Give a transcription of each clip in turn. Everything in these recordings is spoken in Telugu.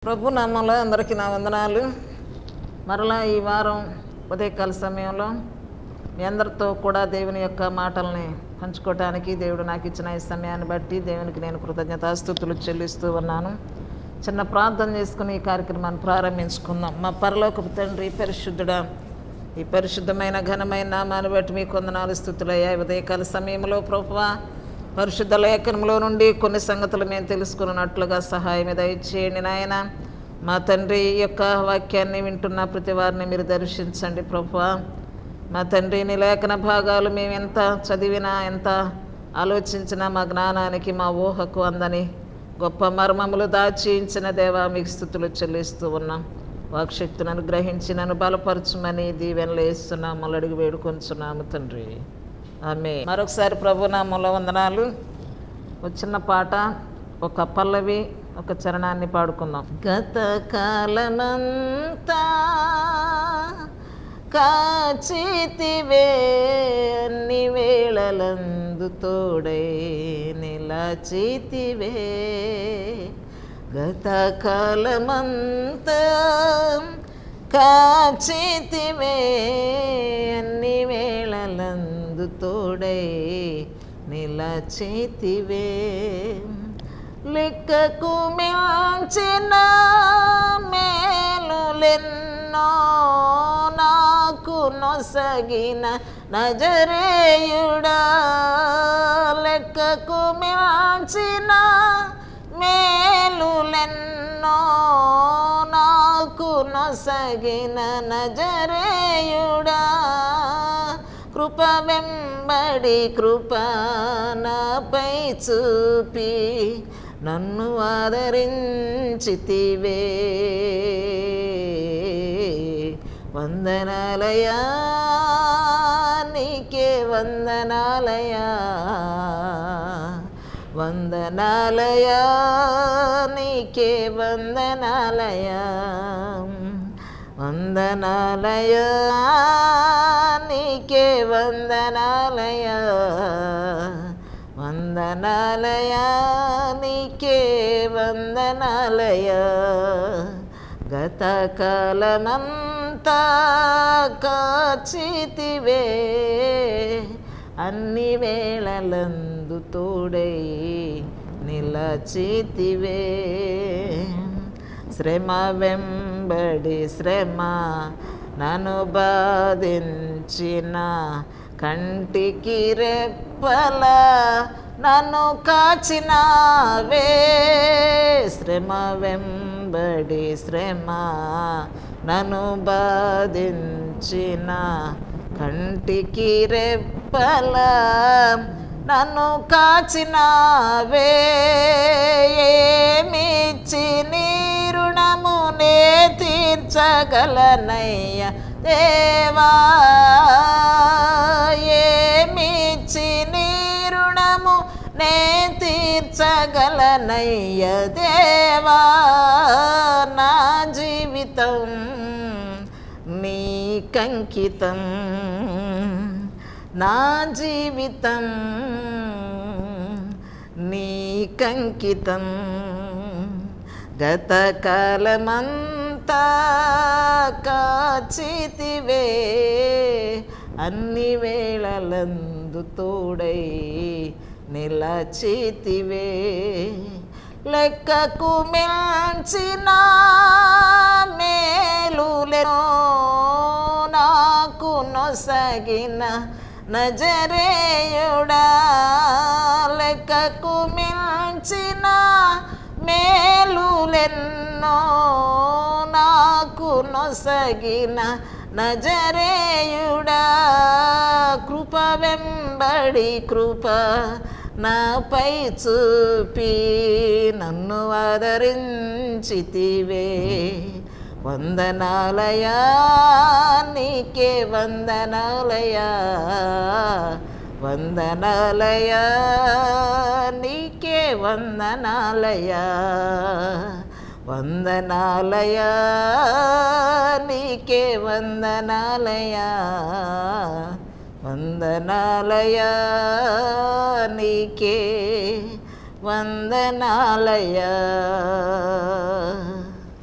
ప్రభు నామంలో అందరికీ నా వందనాలు మరలా ఈ వారం ఉదయకాల సమయంలో మీ అందరితో కూడా దేవుని యొక్క మాటల్ని పంచుకోవటానికి దేవుడు నాకు ఇచ్చిన ఈ సమయాన్ని బట్టి దేవునికి నేను కృతజ్ఞతాస్థుతులు చెల్లిస్తూ ఉన్నాను చిన్న ప్రార్థన చేసుకుని ఈ కార్యక్రమాన్ని ప్రారంభించుకుందాం మా పరలోకపు తండ్రి పరిశుద్ధుడా ఈ పరిశుద్ధమైన ఘనమైన నామాన్ని బట్టి మీ కొందనాలు స్థుతులయ్యా ఈ ఉదయకాల సమయంలో ప్రభువా పరిశుద్ధ లేఖనంలో నుండి కొన్ని సంగతులు మేము తెలుసుకున్నట్లుగా సహాయం దయచేయండి నాయన మా తండ్రి ఈ యొక్క వాక్యాన్ని వింటున్న ప్రతి వారిని మీరు దర్శించండి ప్రభువా మా తండ్రి నీ లేఖన భాగాలు మేము ఎంత చదివినా ఎంత ఆలోచించినా మా జ్ఞానానికి మా ఊహకు అందని గొప్ప మర్మములు దాచించిన దేవా మీకు స్థుతులు చెల్లిస్తూ ఉన్నాం వాక్శక్తిని అనుగ్రహించి నన్ను బలపరచుమని దీవెనలు వేస్తున్నాము అడిగి వేడుకొంచున్నాము తండ్రి ఆమె మరొకసారి ప్రభు నామంలో వందనాలు ఒక చిన్న పాట ఒక పల్లవి ఒక చరణాన్ని పాడుకుందాం గత కాలమంతా కాచితివే అన్ని వేళలందు తోడై నిలచితివే గత కాలమంతా కాచితివే అన్ని వేళలందు తోడై నిలచితివే లెక్కకు మించిన మేలులెన్నో నాకు నొసగిన నజరేయుడా లెక్కకు మించిన మేలులెన్నో నాకు నొసగిన నజరేయుడా కృప వెంబడి కృప నాపై చూపి నన్ను ఆదరించితివే వందనాలయా నీకే వందనాలయా వందనాలయా నీకే వందనాలయా వందనాలయా నీకే వందనాలయా వందనాలయా నీకే వందనాలయా గత కాలమంతా కాచితివే అన్ని వేళలందు తోడై నిలచితివే శ్రమ వెంబడి శ్రమ నన్ను బాధించిన కంటికి రెప్పల నన్ను కాచినావే శ్రమ వెంబడి శ్రమ నన్ను బాధించిన కంటికి రెప్పల నన్ను కాచినావే ఏమిచ్చి నీ రుణమునే తీర్చగలనయ్య దేవా ఏమిచ్చి నీ రుణము నే తీర్చగలనయ్య దేవా నా జీవితం నీకంకితం నా జీవితం నీకంకితం గతకాలమంతా కాచితివే అన్ని వేళలందు తోడై నిలచితివే లెక్కకు మించిన మేలులెనో నాకు నొసగిన నజరేయుడా లెక్కకు మించిన మేలులెన్నో నాకు నొసగిన నజరేయుడా కృప వెంబడి కృప నాపై చూపి నన్ను ఆదరించితివే వందనాలయా నీకే వందనాలయా వందనాలయా నీకే వందనాలయా వందనాలయా నీకే వందనాలయా వందనాలయా నీకే వందనాలయా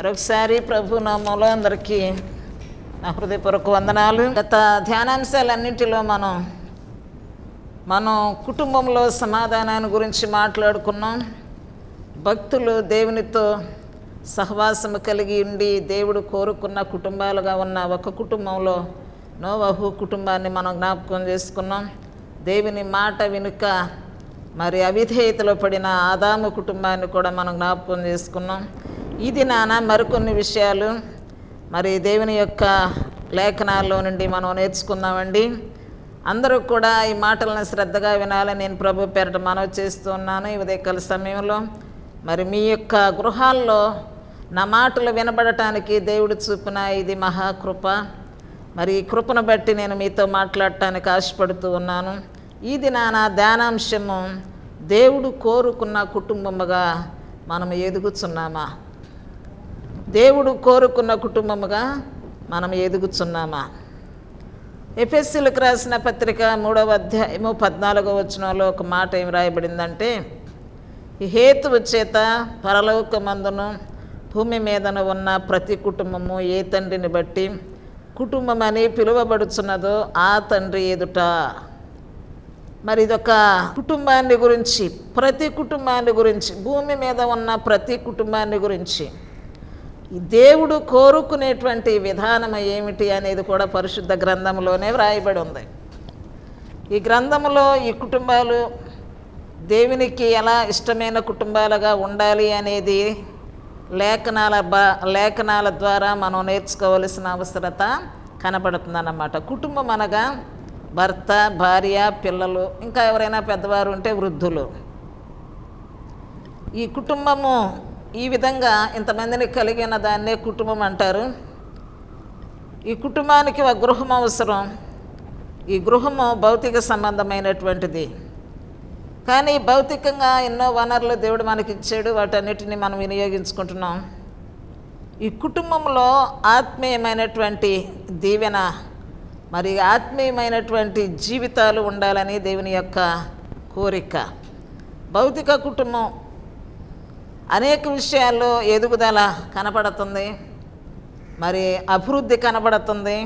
మరొకసారి ప్రభు నామంలో అందరికీ నా హృదయపూర్వక వందనాలు గత ధ్యానాంశాలన్నింటిలో మనం మనం కుటుంబంలో సమాధానాన్ని గురించి మాట్లాడుకున్నాం భక్తులు దేవునితో సహవాసము కలిగి ఉండి దేవుడు కోరుకున్న కుటుంబాలుగా ఉన్న ఒక కుటుంబంలో నోవహు కుటుంబాన్ని మనం జ్ఞాపకం చేసుకున్నాం దేవుని మాట వెనుక మరి అవిధేయతలో పడిన ఆదాము కుటుంబాన్ని కూడా మనం జ్ఞాపకం చేసుకున్నాం ఇది నాన్న మరికొన్ని విషయాలు మరి దేవుని యొక్క లేఖనాల్లో నుండి మనం నేర్చుకుందామండి అందరూ కూడా ఈ మాటలను శ్రద్ధగా వినాలని నేను ప్రభు పేరట మనవి చేస్తున్నాను ఈ ఉదయకాల సమయంలో మరి మీ యొక్క గృహాల్లో నా మాటలు వినబడటానికి దేవుడు చూపిన ఇది మహాకృప మరి ఈ కృపను బట్టి నేను మీతో మాట్లాడటానికి ఆశపడుతూ ఉన్నాను ఈ దినాన ధ్యానాంశము దేవుడు కోరుకున్న కుటుంబముగా మనం ఎదుగుచున్నామా దేవుడు కోరుకున్న కుటుంబముగా మనం ఎదుగుచున్నామా ఎఫ్ఎస్సీలకు రాసిన పత్రిక మూడవ అధ్యాయము పద్నాలుగో వచనంలో ఒక మాట ఏం రాయబడిందంటే ఈ హేతువు చేత పరలోకమందును భూమి మీదను ఉన్న ప్రతి కుటుంబము ఏ తండ్రిని బట్టి కుటుంబం అని పిలువబడుచున్నదో ఆ తండ్రి ఎదుట మరి ఇదొక కుటుంబాన్ని గురించి ప్రతి కుటుంబాన్ని గురించి భూమి మీద ఉన్న ప్రతి కుటుంబాన్ని గురించి ఈ దేవుడు కోరుకునేటువంటి విధానం ఏమిటి అనేది కూడా పరిశుద్ధ గ్రంథంలోనే వ్రాయబడి ఉంది ఈ గ్రంథంలో ఈ కుటుంబాలు దేవునికి ఎలా ఇష్టమైన కుటుంబాలుగా ఉండాలి అనేది లేఖనాల బా లేఖనాల ద్వారా మనం నేర్చుకోవలసిన అవసరత కనబడుతుందన్నమాట కుటుంబం అనగా భర్త భార్య పిల్లలు ఇంకా ఎవరైనా పెద్దవారు ఉంటే వృద్ధులు ఈ కుటుంబము ఈ విధంగా ఇంతమందిని కలిగిన దాన్నే కుటుంబం అంటారు ఈ కుటుంబానికి ఒక గృహం అవసరం ఈ గృహము భౌతిక సంబంధమైనటువంటిది కానీ భౌతికంగా ఎన్నో వనరులు దేవుడు మనకి ఇచ్చాడు వాటన్నిటిని మనం వినియోగించుకుంటున్నాం ఈ కుటుంబంలో ఆత్మీయమైనటువంటి దీవెన మరి ఆత్మీయమైనటువంటి జీవితాలు ఉండాలని దేవుని యొక్క కోరిక భౌతిక కుటుంబం అనేక విషయాల్లో ఎదుగుదల కనపడుతుంది మరి అభివృద్ధి కనపడుతుంది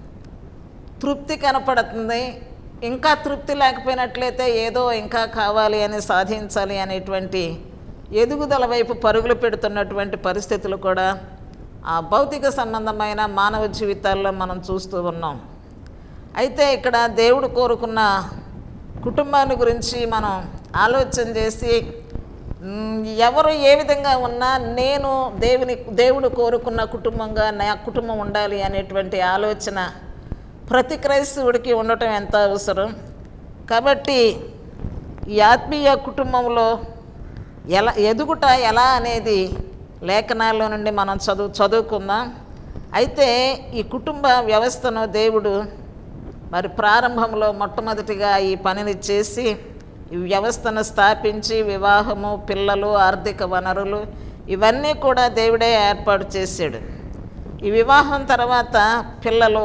తృప్తి కనపడుతుంది ఇంకా తృప్తి లేకపోయినట్లయితే ఏదో ఇంకా కావాలి అని సాధించాలి అనేటువంటి ఎదుగుదల వైపు పరుగులు పెడుతున్నటువంటి పరిస్థితులు కూడా ఆ భౌతిక సంబంధమైన మానవ జీవితాల్లో మనం చూస్తూ ఉన్నాం అయితే ఇక్కడ దేవుడు కోరుకున్న కుటుంబాన్ని గురించి మనం ఆలోచన చేసి మ్, ఎవరు ఏ విధంగా ఉన్నా నేను దేవుని దేవుడు కోరుకున్న కుటుంబంగా నా కుటుంబం ఉండాలి అనేటువంటి ఆలోచన ప్రతి క్రైస్తవుడికి ఉండటం ఎంత అవసరం కాబట్టి ఈ ఆత్మీయ కుటుంబంలో ఎలా ఎదుగుట ఎలా అనేది లేఖనాల్లో నుండి మనం చదువు చదువుకుందాం అయితే ఈ కుటుంబ వ్యవస్థను దేవుడు మరి ప్రారంభంలో మొట్టమొదటిగా ఈ పనిని చేసి ఈ వ్యవస్థను స్థాపించి వివాహము పిల్లలు ఆర్థిక వనరులు ఇవన్నీ కూడా దేవుడే ఏర్పాటు చేశాడు ఈ వివాహం తర్వాత పిల్లలు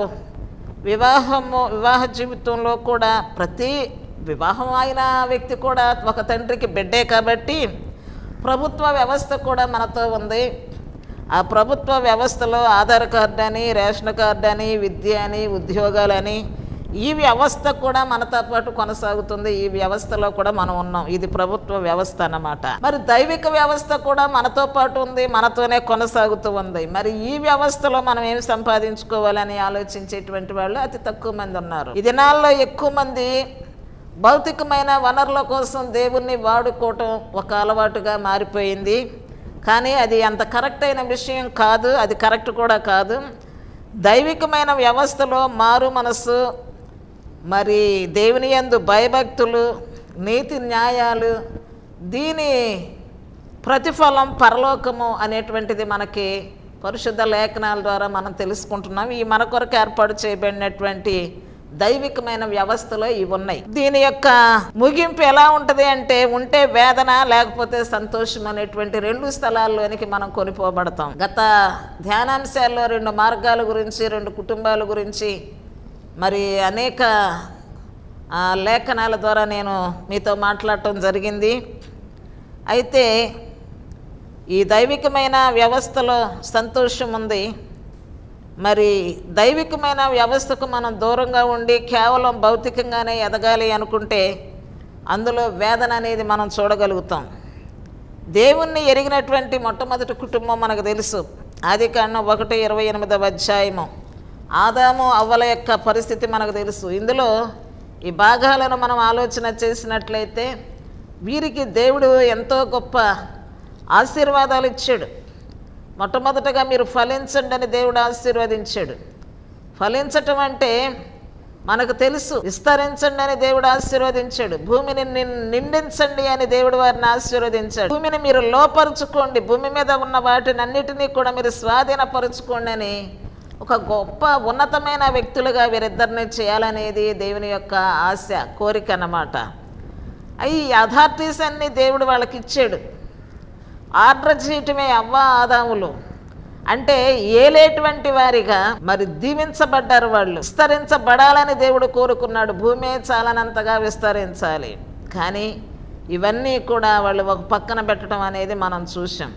వివాహము వివాహ జీవితంలో కూడా ప్రతి వివాహం అయిన వ్యక్తి కూడా ఒక తండ్రికి బిడ్డే కాబట్టి ప్రభుత్వ వ్యవస్థ కూడా మనతో ఉంది ఆ ప్రభుత్వ వ్యవస్థలో ఆధార్ కార్డు అని రేషన్ కార్డు అని విద్య అని ఉద్యోగాలని ఈ వ్యవస్థ కూడా మనతో పాటు కొనసాగుతుంది ఈ వ్యవస్థలో కూడా మనం ఉన్నాం ఇది ప్రభుత్వ వ్యవస్థ అన్నమాట మరి దైవిక వ్యవస్థ కూడా మనతో పాటు ఉంది మనతోనే కొనసాగుతూ ఉంది మరి ఈ వ్యవస్థలో మనం ఏం సంపాదించుకోవాలని ఆలోచించేటువంటి వాళ్ళు అతి తక్కువ మంది ఉన్నారు ఈ దినాల్లో ఎక్కువ మంది భౌతికమైన వనరుల కోసం దేవుణ్ణి వాడుకోవటం ఒక అలవాటుగా మారిపోయింది కానీ అది అంత కరెక్ట్ అయిన విషయం కాదు అది కరెక్ట్ కూడా కాదు దైవికమైన వ్యవస్థలో మారు మనసు మరి దేవుని యందు భయభక్తులు నీతి న్యాయాలు దీని ప్రతిఫలం పరలోకము అనేటువంటిది మనకి పరిశుద్ధ లేఖనాల ద్వారా మనం తెలుసుకుంటున్నాం ఈ మన కొరకు ఏర్పాటు చేయబడినటువంటి దైవికమైన వ్యవస్థలో ఇవి ఉన్నాయి దీని యొక్క ముగింపు ఎలా ఉంటుంది అంటే ఉంటే వేదన లేకపోతే సంతోషం అనేటువంటి రెండు స్థలాల్లోనికి మనం కొనిపోబడతాం గత ధ్యానాంశాల్లో రెండు మార్గాల గురించి రెండు కుటుంబాల గురించి మరి అనేక ఆ, లేఖనాల ద్వారా నేను మీతో మాట్లాడటం జరిగింది అయితే ఈ దైవికమైన వ్యవస్థలో సంతోషం ఉంది మరి దైవికమైన వ్యవస్థకు మనం దూరంగా ఉండి కేవలం భౌతికంగానే ఎదగాలి అనుకుంటే అందులో వేదన అనేది మనం చూడగలుగుతాం దేవుణ్ణి ఎరిగినటువంటి మొట్టమొదటి కుటుంబం మనకు తెలుసు ఆది కాండం ఒకటి ఇరవై ఎనిమిదవ అధ్యాయము ఆదాము అవ్వల యొక్క పరిస్థితి మనకు తెలుసు ఇందులో ఈ భాగాలను మనం ఆలోచన చేసినట్లయితే వీరికి దేవుడు ఎంతో గొప్ప ఆశీర్వాదాలు ఇచ్చాడు మొట్టమొదటగా మీరు ఫలించండి అని దేవుడు ఆశీర్వదించాడు ఫలించటం అంటే మనకు తెలుసు విస్తరించండి అని దేవుడు ఆశీర్వదించాడు భూమిని నిన్- నిండించండి అని దేవుడు వారిని ఆశీర్వదించాడు భూమిని మీరు లోపరుచుకోండి భూమి మీద ఉన్న వాటిని అన్నిటినీ కూడా మీరు స్వాధీనపరుచుకోండి అని ఒక గొప్ప ఉన్నతమైన వ్యక్తులుగా వీరిద్దరిని చేయాలనేది దేవుని యొక్క ఆశ కోరిక అన్నమాట అవి అథారిటీస్ అన్ని దేవుడు వాళ్ళకి ఇచ్చాడు ఆర్డర్ చేయటమే అవ్వ ఆదాములు అంటే ఏలేటువంటి వారిగా మరి దీవించబడ్డారు వాళ్ళు విస్తరించబడాలని దేవుడు కోరుకున్నాడు భూమే చాలనంతగా విస్తరించాలి కానీ ఇవన్నీ కూడా వాళ్ళు ఒక పక్కన పెట్టడం అనేది మనం చూసాం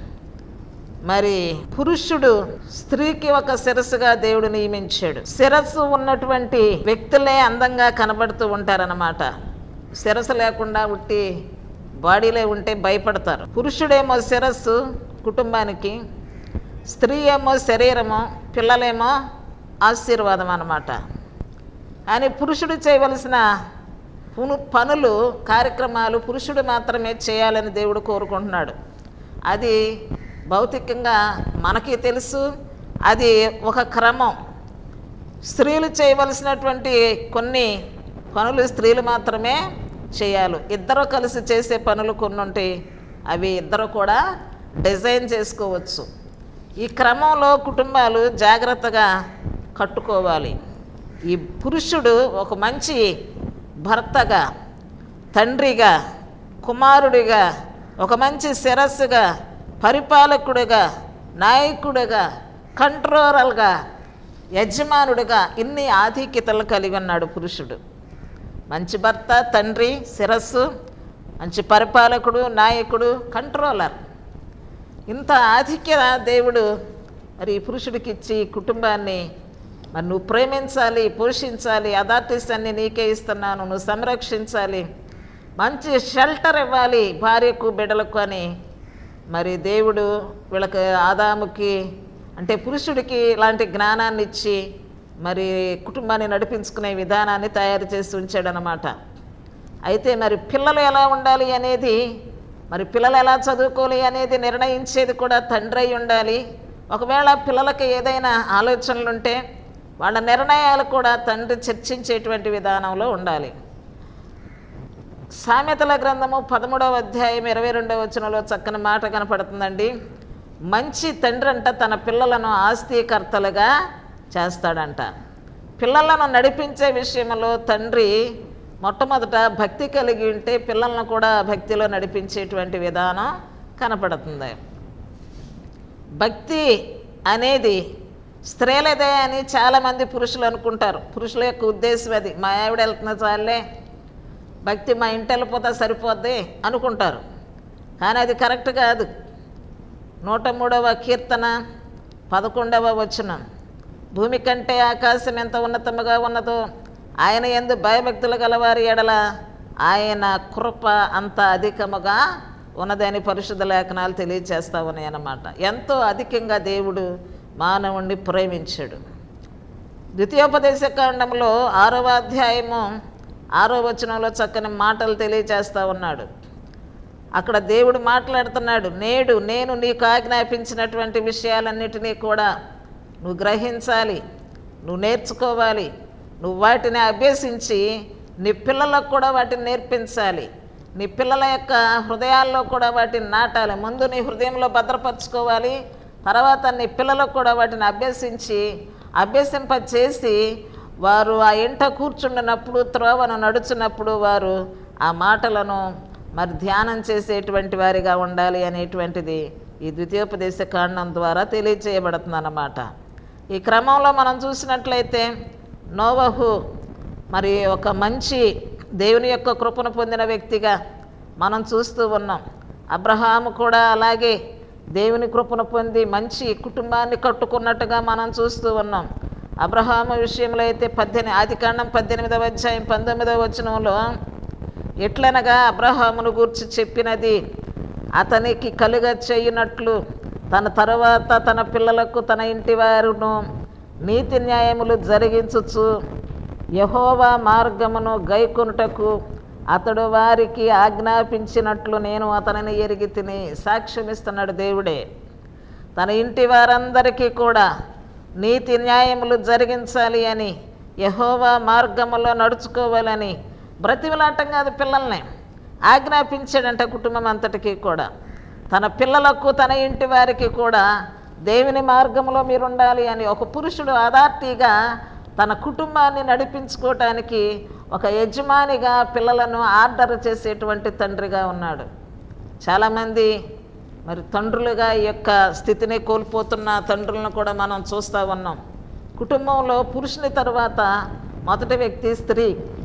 మరి పురుషుడు స్త్రీకి ఒక శిరస్సుగా దేవుడు నియమించాడు శిరస్సు ఉన్నటువంటి వ్యక్తులే అందంగా కనబడుతూ ఉంటారన్నమాట శిరస్సు లేకుండా ఉట్టి బాడీలో ఉంటే భయపడతారు పురుషుడేమో శిరస్సు కుటుంబానికి స్త్రీ ఏమో శరీరము పిల్లలేమో ఆశీర్వాదం అన్నమాట కానీ పురుషుడు చేయవలసిన పును పనులు కార్యక్రమాలు పురుషుడు మాత్రమే చేయాలని దేవుడు కోరుకుంటున్నాడు అది భౌతికంగా మనకి తెలుసు అది ఒక క్రమం స్త్రీలు చేయవలసినటువంటి కొన్ని పనులు స్త్రీలు మాత్రమే చేయాలి ఇద్దరు కలిసి చేసే పనులు కొన్ని ఉంటాయి అవి ఇద్దరు కూడా డిజైన్ చేసుకోవచ్చు ఈ క్రమంలో కుటుంబాలు జాగ్రత్తగా కట్టుకోవాలి ఈ పురుషుడు ఒక మంచి భర్తగా తండ్రిగా కుమారుడిగా ఒక మంచి శిరస్సుగా పరిపాలకుడిగా నాయకుడిగా కంట్రోలర్గా యజమానుడిగా ఇన్ని ఆధిక్యతలు కలిగి ఉన్నాడు పురుషుడు మంచి భర్త తండ్రి శిరస్సు మంచి పరిపాలకుడు నాయకుడు కంట్రోలర్ ఇంత ఆధిక్యత దేవుడు మరి ఈ పురుషుడికి ఇచ్చి ఈ కుటుంబాన్ని మరి నువ్వు ప్రేమించాలి పోషించాలి అథారిటీస్ అన్ని నీకే ఇస్తున్నాను నువ్వు సంరక్షించాలి మంచి షెల్టర్ ఇవ్వాలి భార్యకు బిడ్డలకు అని మరి దేవుడు వీళ్ళకి ఆదాముకి అంటే పురుషుడికి ఇలాంటి జ్ఞానాన్ని ఇచ్చి మరి కుటుంబాన్ని నడిపించుకునే విధానాన్ని తయారు చేసి ఉంచాడనమాట అయితే మరి పిల్లలు ఎలా ఉండాలి అనేది మరి పిల్లలు ఎలా చదువుకోవాలి అనేది నిర్ణయించేది కూడా తండ్రి అయి ఉండాలి ఒకవేళ పిల్లలకి ఏదైనా ఆలోచనలు ఉంటే వాళ్ళ నిర్ణయాలు కూడా తండ్రి చర్చించేటువంటి విధానంలో ఉండాలి సామెతల గ్రంథము పదమూడవ అధ్యాయం ఇరవై రెండవ వచనంలో చక్కని మాట కనపడుతుందండి మంచి తండ్రి అంట తన పిల్లలను ఆస్తికర్తలుగా చేస్తాడంట పిల్లలను నడిపించే విషయంలో తండ్రి మొట్టమొదట భక్తి కలిగి ఉంటే పిల్లలను కూడా భక్తిలో నడిపించేటువంటి విధానం కనపడుతుంది భక్తి అనేది స్త్రీలదే అని చాలామంది పురుషులు అనుకుంటారు పురుషుల యొక్క ఉద్దేశం అది మా ఆవిడ వెళ్తున్న చాలే భక్తి మా ఇంటి వెళ్ళిపోతే సరిపోద్ది అనుకుంటారు కానీ అది కరెక్ట్ కాదు నూట మూడవ కీర్తన పదకొండవ వచనం భూమి కంటే ఆకాశం ఎంత ఉన్నతముగా ఉన్నదో ఆయన ఎందు భయభక్తులు గలవారి ఎడల ఆయన కృప అంత అధికముగా ఉన్నదని పరిశుద్ధ లేఖనాలు తెలియచేస్తా ఉన్నాయి అన్నమాట ఎంతో అధికంగా దేవుడు మానవుణ్ణి ప్రేమించాడు ద్వితీయోపదేశ కాండంలో ఆరవ అధ్యాయము ఆరో వచనంలో చక్కని మాటలు తెలియచేస్తా ఉన్నాడు అక్కడ దేవుడు మాట్లాడుతున్నాడు నేడు నేను నీకు ఆజ్ఞాపించినటువంటి విషయాలన్నిటినీ కూడా నువ్వు గ్రహించాలి నువ్వు నేర్చుకోవాలి నువ్వు వాటిని అభ్యసించి నీ పిల్లలకు కూడా వాటిని నేర్పించాలి నీ పిల్లల యొక్క హృదయాల్లో కూడా వాటిని నాటాలి ముందు నీ హృదయంలో భద్రపరచుకోవాలి తర్వాత నీ పిల్లలకు కూడా వాటిని అభ్యసించి అభ్యసింప చేసి వారు ఆ ఇంట కూర్చుండినప్పుడు త్రోవను నడుచున్నప్పుడు వారు ఆ మాటలను మరి ధ్యానం చేసేటువంటి వారిగా ఉండాలి అనేటువంటిది ఈ ద్వితీయోపదేశ కాండం ద్వారా తెలియచేయబడుతుంది అన్నమాట ఈ క్రమంలో మనం చూసినట్లయితే నోవహు మరి ఒక మంచి దేవుని యొక్క కృపను పొందిన వ్యక్తిగా మనం చూస్తూ ఉన్నాం అబ్రహాము కూడా అలాగే దేవుని కృపను పొంది మంచి కుటుంబాన్ని కట్టుకున్నట్టుగా మనం చూస్తూ ఉన్నాం అబ్రహాము విషయంలో అయితే పద్దెనిమిది ఆది కాండం పద్దెనిమిదవ అధ్యాయం పంతొమ్మిదవ వచనంలో ఎట్లనగా అబ్రహామును గూర్చి చెప్పినది అతనికి కలుగ చేయునట్లు తన తరువాత తన పిల్లలకు తన ఇంటి వారును నీతి న్యాయములు జరిగించుచు యహోవా మార్గమును గైకొనుటకు అతడు వారికి ఆజ్ఞాపించినట్లు నేను అతనిని ఎరిగి తిని సాక్ష్యమిస్తున్నాడు దేవుడే తన ఇంటి వారందరికీ కూడా నీతి న్యాయములు జరిగించాలి అని యహోవా మార్గములో నడుచుకోవాలని బ్రతిమలాటం కాదు పిల్లల్ని ఆజ్ఞాపించాడంట కుటుంబం అంతటికీ కూడా తన పిల్లలకు తన ఇంటి వారికి కూడా దేవుని మార్గంలో మీరు ఉండాలి అని ఒక పురుషుడు అదార్తిగా తన కుటుంబాన్ని నడిపించుకోవటానికి ఒక యజమానిగా పిల్లలను ఆర్డర్ చేసేటువంటి తండ్రిగా ఉన్నాడు చాలామంది మరి తండ్రులుగా ఈ యొక్క స్థితిని కోల్పోతున్న తండ్రులను కూడా మనం చూస్తూ ఉన్నాం కుటుంబంలో పురుషుని తర్వాత మొదటి వ్యక్తి స్త్రీ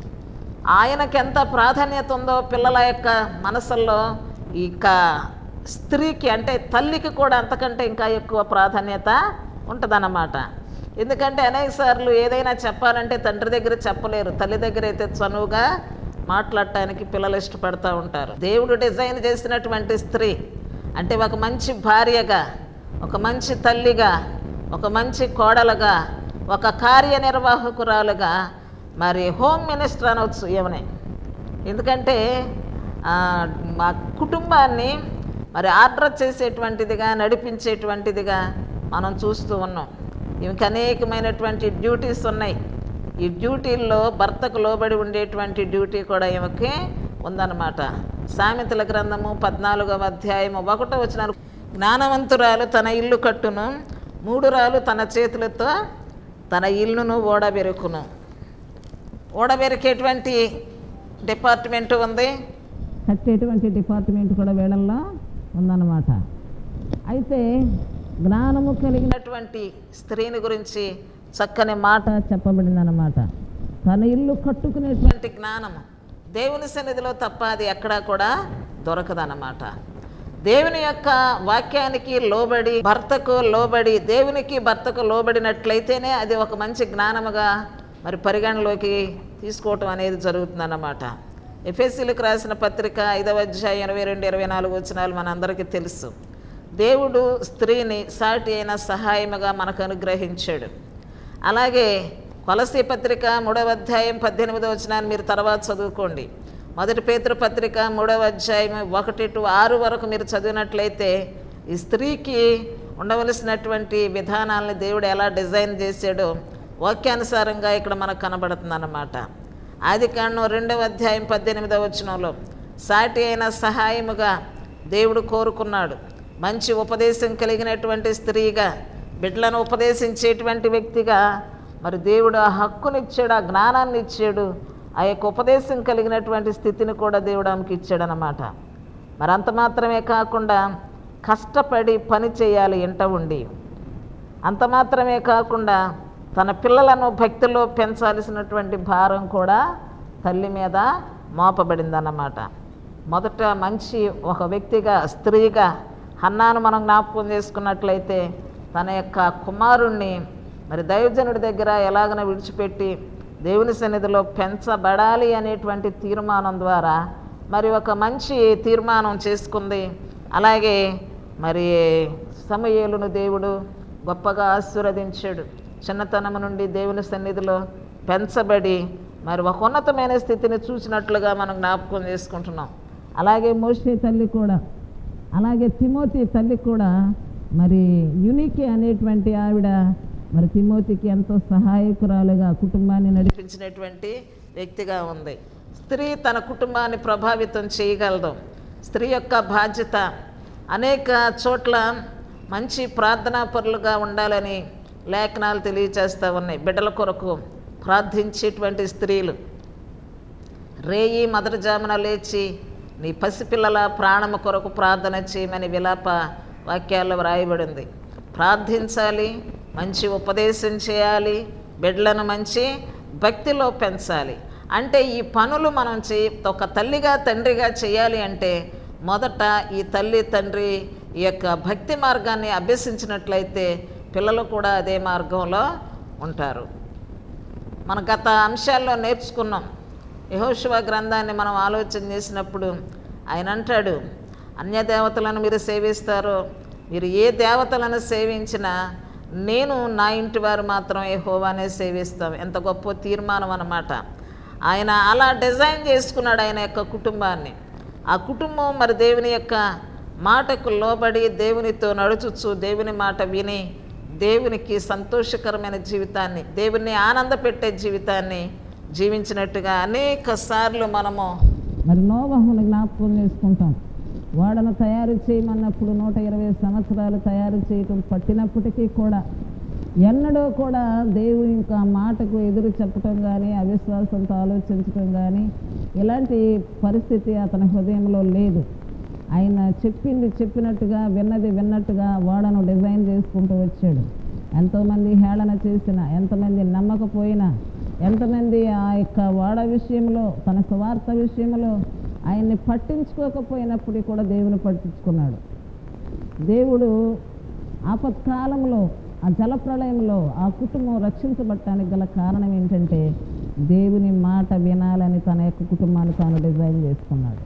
ఆయనకి ఎంత ప్రాధాన్యత ఉందో పిల్లల యొక్క మనసుల్లో ఇక స్త్రీకి అంటే తల్లికి కూడా అంతకంటే ఇంకా ఎక్కువ ప్రాధాన్యత ఉంటుందన్నమాట ఎందుకంటే అనేక సార్లు ఏదైనా చెప్పాలంటే తండ్రి దగ్గర చెప్పలేరు తల్లి దగ్గర అయితే చనువుగా మాట్లాడటానికి పిల్లలు ఇష్టపడుతూ ఉంటారు దేవుడు డిజైన్ చేసినటువంటి స్త్రీ అంటే ఒక మంచి భార్యగా ఒక మంచి తల్లిగా ఒక మంచి కోడలుగా ఒక కార్యనిర్వాహకురాలుగా మరి హోమ్ మినిస్టర్ అనవచ్చు ఏమని ఎందుకంటే ఆ, మా కుటుంబాన్ని మరి ఆర్డర్ చేసేటువంటిదిగా నడిపించేటువంటిదిగా మనం చూస్తూ ఉన్నాం ఈమెకి అనేకమైనటువంటి డ్యూటీస్ ఉన్నాయి ఈ డ్యూటీల్లో భర్తకు లోబడి ఉండేటువంటి డ్యూటీ కూడా ఈమెకి ఉందన్నమాట సామెతల గ్రంథము పద్నాలుగవ అధ్యాయము ఒకటో వచ్చిన జ్ఞానవంతురాలు తన ఇల్లు కట్టును మూడురాలు తన చేతులతో తన ఇల్లును ఓడబెరుకును ఓడబెరికేటువంటి డిపార్ట్మెంట్ ఉంది కట్టేటువంటి డిపార్ట్మెంట్ కూడా వేళల్లో ఉందన్నమాట అయితే జ్ఞానము కలిగిన ఉన్నటువంటి స్త్రీని గురించి చక్కని మాట మాట చెప్పబడిందన్నమాట తన ఇల్లు కట్టుకునేటువంటి ఇటువంటి జ్ఞానము దేవుని సన్నిధిలో తప్ప అది ఎక్కడా కూడా దొరకదన్నమాట దేవుని యొక్క వాక్యానికి లోబడి భర్తకు లోబడి దేవునికి భర్తకు లోబడినట్లయితేనే అది ఒక మంచి జ్ఞానముగా మరి పరిగణలోకి తీసుకోవటం అనేది జరుగుతుందన్నమాట ఎఫ్ఎస్సీలకు రాసిన పత్రిక ఐదవ అధ్యాయం ఇరవై రెండు ఇరవై నాలుగు వచనాలు మనందరికీ తెలుసు దేవుడు స్త్రీని సాటి అయిన సహాయముగా మనకు అనుగ్రహించాడు అలాగే కొలసి పత్రిక మూడవ అధ్యాయం పద్దెనిమిదవ వచనాన్ని మీరు తర్వాత చదువుకోండి మొదటి పేతృ పత్రిక మూడవ అధ్యాయం ఒకటి టు ఆరు వరకు మీరు చదివినట్లయితే ఈ స్త్రీకి ఉండవలసినటువంటి విధానాలను దేవుడు ఎలా డిజైన్ చేశాడో వాక్యానుసారంగా ఇక్కడ మనకు కనబడుతుంది అన్నమాట ఆది కాండం రెండవ అధ్యాయం పద్దెనిమిదవ వచనంలో సాటి అయిన సహాయముగా దేవుడు కోరుకున్నాడు మంచి ఉపదేశం కలిగినటువంటి స్త్రీగా బిడ్డలను ఉపదేశించేటువంటి వ్యక్తిగా మరి దేవుడు ఆ హక్కునిచ్చాడు ఆ జ్ఞానాన్ని ఇచ్చాడు ఆ యొక్క ఉపదేశం కలిగినటువంటి స్థితిని కూడా దేవుడు ఆమెకి ఇచ్చాడనమాట మరి అంత మాత్రమే కాకుండా కష్టపడి పని చేయాలి ఇంట ఉండి అంత మాత్రమే కాకుండా తన పిల్లలను భక్తిలో పెంచాల్సినటువంటి భారం కూడా తల్లి మీద మోపబడిందన్నమాట మొదట మంచి ఒక వ్యక్తిగా స్త్రీగా హన్నాను మనం జ్ఞాపకం చేసుకున్నట్లయితే తన యొక్క కుమారుణ్ణి మరి దైవజనుడి దగ్గర ఎలాగన విడిచిపెట్టి దేవుని సన్నిధిలో పెంచబడాలి అనేటువంటి తీర్మానం ద్వారా మరి ఒక మంచి తీర్మానం చేసుకుంది అలాగే మరి సమయేలును దేవుడు గొప్పగా ఆశీర్వదించాడు చిన్నతనం నుండి దేవుని సన్నిధిలో పెంచబడి మరి ఒక ఉన్నతమైన స్థితిని చూసినట్లుగా మనం జ్ఞాపకం చేసుకుంటున్నాం అలాగే మోషే తల్లి కూడా అలాగే తిమోతి తల్లి కూడా మరి యునికి అనేటువంటి ఆవిడ మరి తిమోతికి ఎంతో సహాయకురాలుగా కుటుంబాన్ని నడిపి నడిపించినటువంటి వ్యక్తిగా ఉంది స్త్రీ తన కుటుంబాన్ని ప్రభావితం చేయగలదు స్త్రీ యొక్క బాధ్యత అనేక చోట్ల మంచి ప్రార్థనా పరులుగా ఉండాలని లేఖనాలు తెలియచేస్తూ ఉన్నాయి బిడ్డల కొరకు ప్రార్థించేటువంటి స్త్రీలు రేయి మొదటి జామున లేచి నీ పసిపిల్లల ప్రాణము కొరకు ప్రార్థన చేయమని విలాప వాక్యాల్లో వ్రాయబడింది ప్రార్థించాలి మంచి ఉపదేశం చేయాలి బిడ్డలను మంచి భక్తిలో పెంచాలి అంటే ఈ పనులు మనం చే ఒక తల్లిగా తండ్రిగా చేయాలి అంటే మొదట ఈ తల్లి తండ్రి ఈ యొక్క భక్తి మార్గాన్ని అభ్యసించినట్లయితే పిల్లలు కూడా అదే మార్గంలో ఉంటారు మన గత అంశాల్లో నేర్చుకున్నాం యహోశివ గ్రంథాన్ని మనం ఆలోచన చేసినప్పుడు ఆయన అంటాడు అన్య దేవతలను మీరు సేవిస్తారో మీరు ఏ దేవతలను సేవించినా నేను నా ఇంటి వారు మాత్రం యెహోవానే సేవిస్తాం ఎంత గొప్ప తీర్మానం అన్నమాట ఆయన అలా డిజైన్ చేసుకున్నాడు ఆయన యొక్క కుటుంబాన్ని ఆ కుటుంబం మరి దేవుని యొక్క మాటకు లోబడి దేవునితో నడుచుచు దేవుని మాట విని దేవునికి సంతోషకరమైన జీవితాన్ని దేవుని ఆనందపెట్టే జీవితాన్ని జీవించినట్టుగా అనేక సార్లు మనము మరి నోవహును జ్ఞాపకం చేసుకుంటాం వాడను తయారు చేయమన్నప్పుడు నూట ఇరవై సంవత్సరాలు తయారు చేయటం పట్టినప్పటికీ కూడా ఎన్నడూ కూడా దేవుని యొక్క మాటకు ఎదురు చెప్పటం కానీ అవిశ్వాసంతో ఆలోచించటం కానీ ఇలాంటి పరిస్థితి అతని హృదయంలో లేదు ఆయన చెప్పింది చెప్పినట్టుగా విన్నది విన్నట్టుగా వాడను డిజైన్ చేసుకుంటూ వచ్చాడు ఎంతోమంది హేళన చేసిన ఎంతమంది నమ్మకపోయినా ఎంతమంది ఆ యొక్క వాడ విషయంలో తన సువార్త విషయంలో ఆయన్ని పట్టించుకోకపోయినప్పటికీ కూడా దేవుని పట్టించుకున్నాడు దేవుడు ఆపత్కాలంలో ఆ జలప్రళయంలో ఆ కుటుంబం రక్షించబడటానికి గల కారణం ఏంటంటే దేవుని మాట వినాలని తన యొక్క కుటుంబాన్ని తాను డిజైన్ చేసుకున్నాడు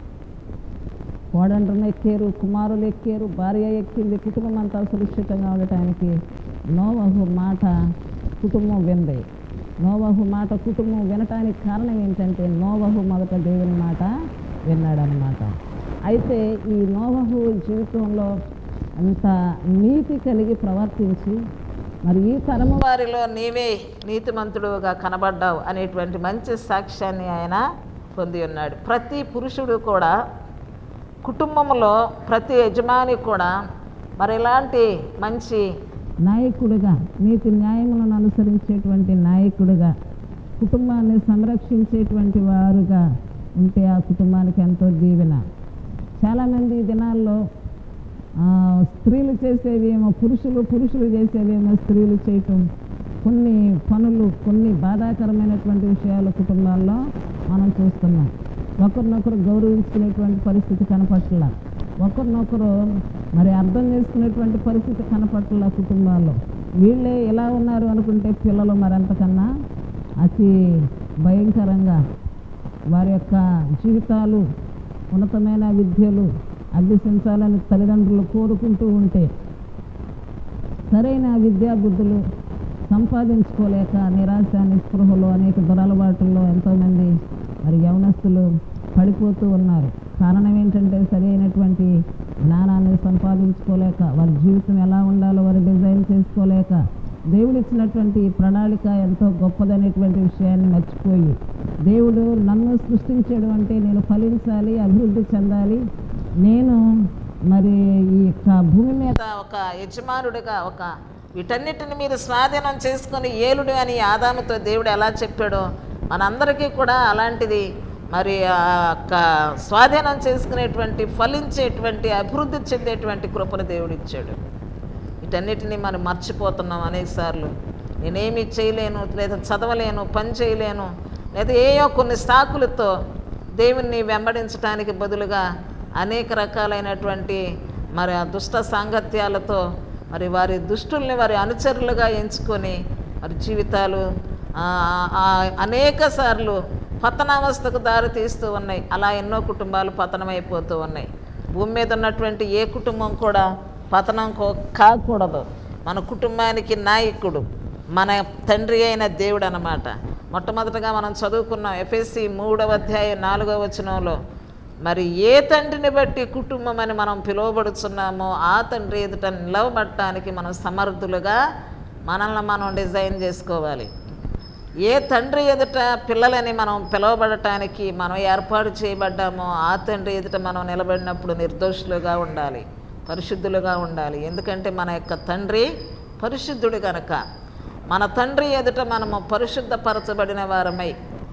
కోడండ్రను ఎక్కారు కుమారులు ఎక్కారు భార్య ఎక్కింది కుటుంబం అంతా సురక్షితంగా ఉండటానికి నోవహు మాట కుటుంబం వింది నోవహు మాట కుటుంబం వినటానికి కారణం ఏంటంటే నోవహు మొదట దేవుని మాట విన్నాడనమాట అయితే ఈ నోవహు జీవితంలో అంత నీతి కలిగి ప్రవర్తించి మరి ఈ తరము వారిలో నీవే నీతిమంతుడుగా కనబడ్డావు అనేటువంటి మంచి సాక్ష్యాన్ని ఆయన పొంది ఉన్నాడు ప్రతి పురుషుడు కూడా కుటుంబంలో ప్రతి యజమాని కూడా మరి ఇలాంటి మంచి నాయకుడిగా నీతి న్యాయములను అనుసరించేటువంటి నాయకుడిగా కుటుంబాన్ని సంరక్షించేటువంటి వారుగా ఉంటే ఆ కుటుంబానికి ఎంతో దీవెన చాలామంది ఈ దినాల్లో ఆ, స్త్రీలు చేసేవేమో పురుషులు పురుషులు చేసేవేమో స్త్రీలు చేయటం కొన్ని పనులు కొన్ని బాధాకరమైనటువంటి విషయాలు కుటుంబాల్లో మనం చూస్తున్నాం ఒకరినొకరు గౌరవించుకునేటువంటి పరిస్థితి కనపట్ల ఒకరినొకరు మరి అర్థం చేసుకునేటువంటి పరిస్థితి కనపట్ల కుటుంబాల్లో వీళ్ళే ఎలా ఉన్నారు అనుకుంటే పిల్లలు మరంతకన్నా అతి భయంకరంగా వారి యొక్క జీవితాలు ఉన్నతమైన విద్యలు అభ్యసించాలని తల్లిదండ్రులు కోరుకుంటూ ఉంటే సరైన విద్యా బుద్ధులు సంపాదించుకోలేక నిరాశ నిస్పృహలో అనేక దురలవాటుల్లో ఎంతోమంది మరి యవనస్తులు పడిపోతూ ఉన్నారు కారణం ఏంటంటే సరైనటువంటి జ్ఞానాన్ని సంపాదించుకోలేక వారి జీవితం ఎలా ఉండాలో వారు డిజైన్ చేసుకోలేక దేవుడు ఇచ్చినటువంటి ఈ ప్రణాళిక ఎంతో గొప్పదనేటువంటి విషయాన్ని మర్చిపోయి దేవుడు నన్ను సృష్టించాడు అంటే నేను ఫలించాలి అభివృద్ధి చెందాలి నేను మరి ఈ యొక్క భూమి మీద మీద ఒక యజమానుడిగా ఒక వీటన్నిటిని మీరు స్వాధీనం చేసుకొని ఏలుడు అని ఆదాముతో దేవుడు ఎలా చెప్పాడో మనందరికీ కూడా అలాంటిది మరి ఆ యొక్క స్వాధీనం చేసుకునేటువంటి ఫలించేటువంటి అభివృద్ధి చెందేటువంటి కృపను దేవుడు ఇచ్చాడు వీటన్నిటిని మనం మర్చిపోతున్నాం అనేకసార్లు నేనేమి చేయలేను లేదా చదవలేను పని చేయలేను లేదా ఏయో కొన్ని సాకులతో దేవుణ్ణి వెంబడించడానికి బదులుగా అనేక రకాలైనటువంటి మరి ఆ దుష్ట సాంగత్యాలతో మరి వారి దుష్టుల్ని వారి అనుచరులుగా ఎంచుకొని మరి జీవితాలు ఆ, ఆ, అనేక సార్లు పతనావస్థకు దారి తీస్తూ ఉన్నాయి అలా ఎన్నో కుటుంబాలు పతనమైపోతూ ఉన్నాయి భూమి మీద ఉన్నటువంటి ఏ కుటుంబం కూడా పతనం కో- కాకూడదు మన కుటుంబానికి నాయకుడు మన తండ్రి అయిన దేవుడు అన్నమాట మొట్టమొదటగా మనం చదువుకున్నాం ఎఫ్ఎస్సి మూడవ అధ్యాయం నాలుగవ వచనంలో మరి ఏ తండ్రిని బట్టి కుటుంబం అని మనం పిలువబడుతున్నామో ఆ తండ్రి ఎదుట నిలవబడటానికి మనం సమర్థులుగా మనల్ని మనం డిజైన్ చేసుకోవాలి ఏ తండ్రి ఎదుట పిల్లలని మనం పిలువబడటానికి మనం ఏర్పాటు చేయబడ్డామో ఆ తండ్రి ఎదుట మనం నిలబడినప్పుడు నిర్దోషులుగా ఉండాలి పరిశుద్ధులుగా ఉండాలి ఎందుకంటే మన యొక్క తండ్రి పరిశుద్ధుడు గనక మన తండ్రి ఎదుట మనము పరిశుద్ధపరచబడిన వారమై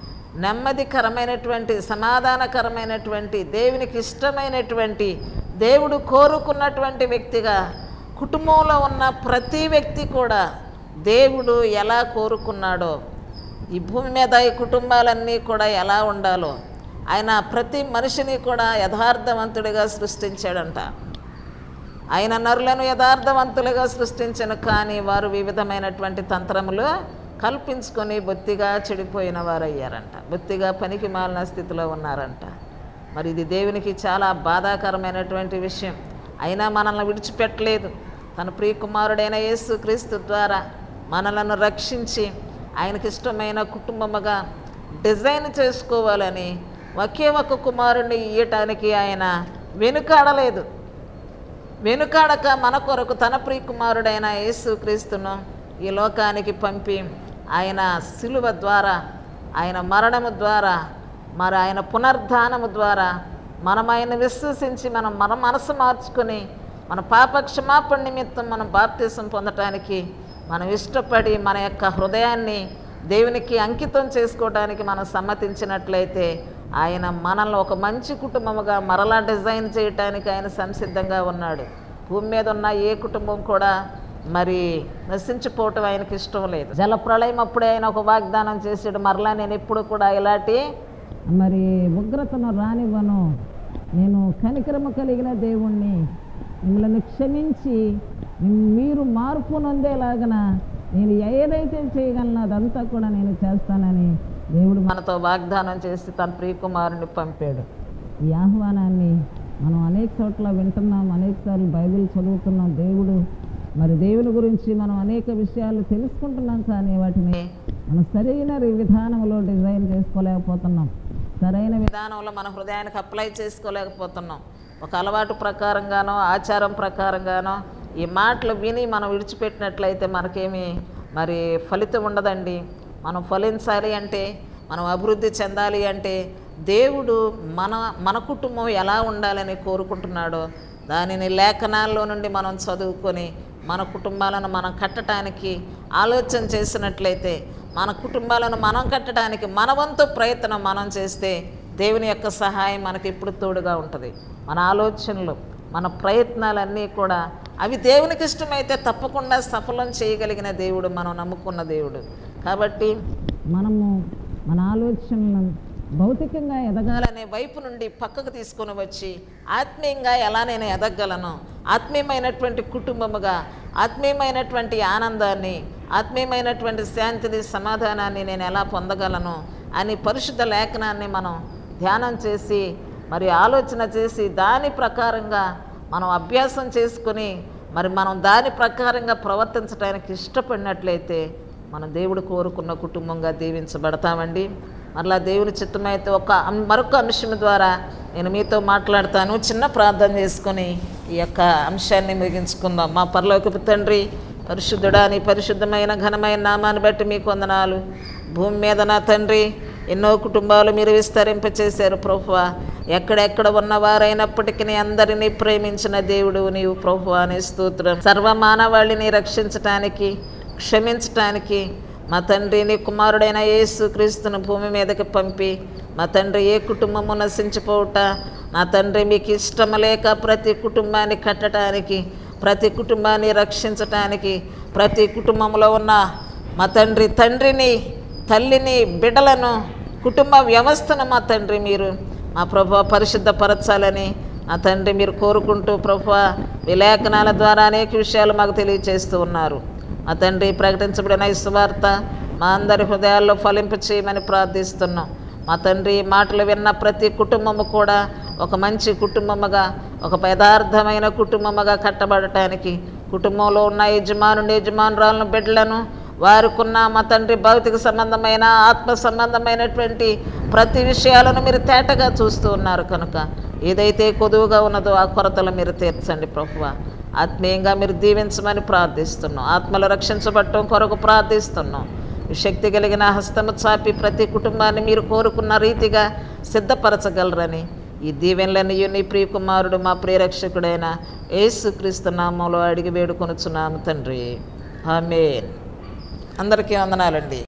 నెమ్మదికరమైనటువంటి సమాధానకరమైనటువంటి దేవునికి ఇష్టమైనటువంటి దేవుడు కోరుకున్నటువంటి వ్యక్తిగా కుటుంబంలో ఉన్న ప్రతి వ్యక్తి కూడా దేవుడు ఎలా కోరుకున్నాడో ఈ భూమి మీద ఈ కుటుంబాలన్నీ కూడా ఎలా ఉండాలో ఆయన ప్రతి మనిషిని కూడా యథార్థవంతుడిగా సృష్టించాడంట ఆయన నరులను యథార్థవంతులుగా సృష్టించను కానీ వారు వివిధమైనటువంటి తంత్రములు కల్పించుకొని బొత్తిగా చెడిపోయిన వారు అయ్యారంట బొత్తిగా పనికి మాలిన స్థితిలో ఉన్నారంట మరి ఇది దేవునికి చాలా బాధాకరమైనటువంటి విషయం అయినా మనల్ని విడిచిపెట్టలేదు తన ప్రియకుమారుడైన యేసు క్రీస్తు ద్వారా మనలను రక్షించి ఆయనకి ఇష్టమైన కుటుంబముగా డిజైన్ చేసుకోవాలని ఒకే ఒక కుమారుణ్ణి ఇయ్యటానికి ఆయన వెనుకాడలేదు వెనుకాడక మన కొరకు తన ప్రియకుమారుడైన యేసు క్రీస్తును ఈ లోకానికి పంపి ఆయన శిలువ ద్వారా ఆయన మరణము ద్వారా మరి ఆయన పునర్ధానము ద్వారా మనం ఆయన విశ్వసించి మనం మన మనసు మార్చుకొని మన పాప క్షమాపణ నిమిత్తం మనం బాప్తీసం పొందటానికి మనం ఇష్టపడి మన యొక్క హృదయాన్ని దేవునికి అంకితం చేసుకోవడానికి మనం సమ్మతించినట్లయితే ఆయన మనల్ని ఒక మంచి కుటుంబముగా మరలా డిజైన్ చేయటానికి ఆయన సంసిద్ధంగా ఉన్నాడు భూమి మీద ఉన్న ఏ కుటుంబం కూడా మరి నశించిపోవటం ఆయనకి ఇష్టం లేదు జలప్రళయం అప్పుడే ఆయన ఒక వాగ్దానం చేసాడు మరలా నేను ఎప్పుడు కూడా ఇలాంటి మరి ఉగ్రతను రానివ్వను నేను కనికరమ కలిగిన దేవుణ్ణి మిమ్మల్ని క్షమించి మీరు మార్పు నొందేలాగన నేను ఏదైతే చేయగలను అదంతా కూడా నేను చేస్తానని దేవుడు మనతో వాగ్దానం చేసి తన ప్రియకుమారుని పంపాడు ఈ ఆహ్వానాన్ని మనం అనేక చోట్ల వింటున్నాం అనేక సార్లు బైబిల్ చదువుతున్నాం దేవుడు మరి దేవుని గురించి మనం అనేక విషయాలు తెలుసుకుంటున్నాం కానీ వాటిని మనం సరైన విధానంలో డిజైన్ చేసుకోలేకపోతున్నాం సరైన వి- విధానంలో మన హృదయానికి అప్లై చేసుకోలేకపోతున్నాం ఒక అలవాటు ప్రకారంగానో ఆచారం ప్రకారంగానో ఈ మాటలు విని మనం విడిచిపెట్టినట్లయితే మనకేమి మరి ఫలితం ఉండదండి మనం ఫలించాలి అంటే మనం అభివృద్ధి చెందాలి అంటే దేవుడు మన మన కుటుంబం ఎలా ఉండాలని కోరుకుంటున్నాడో దానిని లేఖనాల్లో నుండి మనం చదువుకొని మన కుటుంబాలను మనం కట్టడానికి ఆలోచన చేసినట్లయితే మన కుటుంబాలను మనం కట్టడానికి మన వంతు ప్రయత్నం మనం చేస్తే దేవుని యొక్క సహాయం మనకి ఎప్పుడు తోడుగా ఉంటుంది మన ఆలోచనలు మన ప్రయత్నాలన్నీ కూడా అవి దేవునికి ఇష్టమైతే తప్పకుండా సఫలం చేయగలిగిన దేవుడు మనం నమ్ముకున్న దేవుడు కాబట్టి మనము మన ఆలోచనలను భౌతికంగా ఎదగాలి ఎదగాలనే వైపు నుండి పక్కకు తీసుకొని వచ్చి ఆత్మీయంగా ఎలా నేను ఎదగలను ఆత్మీయమైనటువంటి కుటుంబముగా ఆత్మీయమైనటువంటి ఆనందాన్ని ఆత్మీయమైనటువంటి శాంతిని సమాధానాన్ని నేను ఎలా పొందగలను అని పరిశుద్ధ లేఖనాన్ని మనం ధ్యానం చేసి మరి ఆలోచన చేసి దాని ప్రకారంగా మనం అభ్యాసం చేసుకొని మరి మనం దాని ప్రకారంగా ప్రవర్తించడానికి ఇష్టపడినట్లయితే మన దేవుడు కోరుకున్న కుటుంబంగా దీవించబడతామండి మరలా దేవుని చిత్తమైతే ఒక అం- మరొక అంశం ద్వారా నేను మీతో మాట్లాడతాను చిన్న ప్రార్థన చేసుకొని ఈ యొక్క అంశాన్ని ముగించుకుందాం మా పరలోకపు తండ్రి పరిశుద్ధుడా నీ పరిశుద్ధమైన ఘనమైన నామాన్ని బట్టి మీకు వందనాలు భూమి మీద నా తండ్రి ఎన్నో కుటుంబాలు మీరు విస్తరింపచేశారు ప్రభువా ఎక్కడెక్కడ ఉన్నవారైనప్పటికీ అందరినీ ప్రేమించిన దేవుడు నీవు ప్రభు అనే స్తోత్రం సర్వ మానవాళిని రక్షించటానికి క్షమించటానికి మా తండ్రి నీ కుమారుడైన యేసు క్రీస్తును భూమి మీదకి పంపి మా తండ్రి ఏ కుటుంబము నశించిపోవుట నా తండ్రి మీకు ఇష్టం లేక ప్రతి కుటుంబాన్ని కట్టడానికి ప్రతి కుటుంబాన్ని రక్షించటానికి ప్రతి కుటుంబంలో ఉన్న మా తండ్రి తండ్రిని తల్లిని బిడ్డలను కుటుంబ వ్యవస్థను మా తండ్రి మీరు మా ప్రభు పరిశుద్ధపరచాలని నా తండ్రి మీరు కోరుకుంటూ ప్రభు విలేఖనాల ద్వారా అనేక విషయాలు మాకు తెలియజేస్తూ ఉన్నారు మా తండ్రి ప్రకటించబడిన ఈ సువార్త మా అందరి హృదయాల్లో ఫలింప చేయమని ప్రార్థిస్తున్నాం మా తండ్రి ఈ మాటలు విన్న ప్రతి కుటుంబము కూడా ఒక మంచి కుటుంబముగా ఒక యథార్థమైన కుటుంబముగా కట్టబడటానికి కుటుంబంలో ఉన్న యజమానుని యజమానురాలను బిడ్డలను వారికున్న మా తండ్రి భౌతిక సంబంధమైన ఆత్మ సంబంధమైనటువంటి ప్రతి విషయాలను మీరు తేటగా చూస్తూ ఉన్నారు కనుక ఏదైతే కొదువుగా ఉన్నదో ఆ కొరతలు మీరు తీర్చండి ప్రభువ ఆత్మీయంగా మీరు దీవించమని ప్రార్థిస్తున్నాం ఆత్మలు రక్షించబడటం కొరకు ప్రార్థిస్తున్నాం ఈ శక్తి కలిగిన హస్తము చాపి ప్రతి కుటుంబాన్ని మీరు కోరుకున్న రీతిగా సిద్ధపరచగలరని ఈ దీవెనలని నీ ప్రియకుమారుడు మా ప్రియరక్షకుడైన యేసుక్రీస్తు నామంలో అడిగి వేడుకొనుచున్నాము తండ్రి ఆమేన్ అందరికీ వందనాలండి